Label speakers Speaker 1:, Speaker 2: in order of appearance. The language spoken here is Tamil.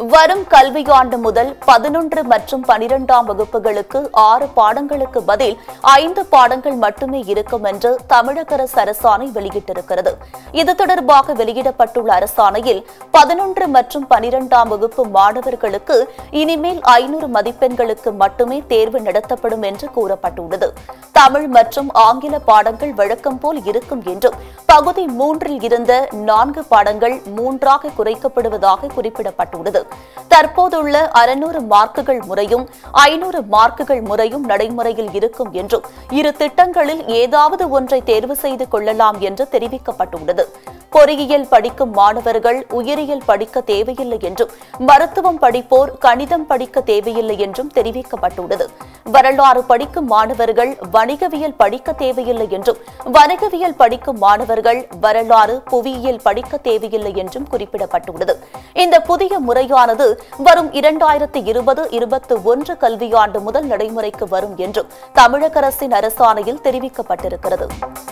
Speaker 1: வரும் கல்வியாண்டு முதல் பதினொன்று மற்றும் பனிரெண்டாம் வகுப்புகளுக்கு ஆறு பாடங்களுக்கு பதில் ஐந்து பாடங்கள் மட்டுமே இருக்கும் என்று தமிழக அரசு அரசாணை வெளியிட்டிருக்கிறது இது தொடர்பாக வெளியிடப்பட்டுள்ள அரசாணையில் பதினொன்று மற்றும் பனிரெண்டாம் வகுப்பு மாணவர்களுக்கு இனிமேல் ஐநூறு மதிப்பெண்களுக்கு மட்டுமே தேர்வு நடத்தப்படும் என்று கூறப்பட்டுள்ளது தமிழ் மற்றும் ஆங்கில பாடங்கள் வழக்கம் போல் இருக்கும் என்றும் பகுதி மூன்றில் இருந்த நான்கு பாடங்கள் மூன்றாக குறைக்கப்படுவதாக குறிப்பிடப்பட்டுள்ளது தற்போதுள்ள அறுநூறு மார்க்குகள் முறையும் ஐநூறு மார்க்குகள் முறையும் நடைமுறையில் இருக்கும் என்றும் இரு திட்டங்களில் ஏதாவது ஒன்றை தேர்வு செய்து கொள்ளலாம் என்று தெரிவிக்கப்பட்டுள்ளது பொறியியல் படிக்கும் மாணவர்கள் உயிரியல் படிக்க தேவையில்லை என்றும் மருத்துவம் படிப்போர் கணிதம் படிக்க தேவையில்லை என்றும் தெரிவிக்கப்பட்டுள்ளது வரலாறு படிக்கும் மாணவர்கள் வணிகவியல் படிக்க தேவையில்லை என்றும் வணிகவியல் படிக்கும் மாணவர்கள் வரலாறு புவியியல் படிக்க தேவையில்லை என்றும் குறிப்பிடப்பட்டுள்ளது இந்த புதிய முறையானது வரும் இரண்டாயிரத்து இருபது இருபத்தி ஒன்று கல்வியாண்டு முதல் நடைமுறைக்கு வரும் என்றும் தமிழக அரசின் அரசாணையில் தெரிவிக்கப்பட்டிருக்கிறது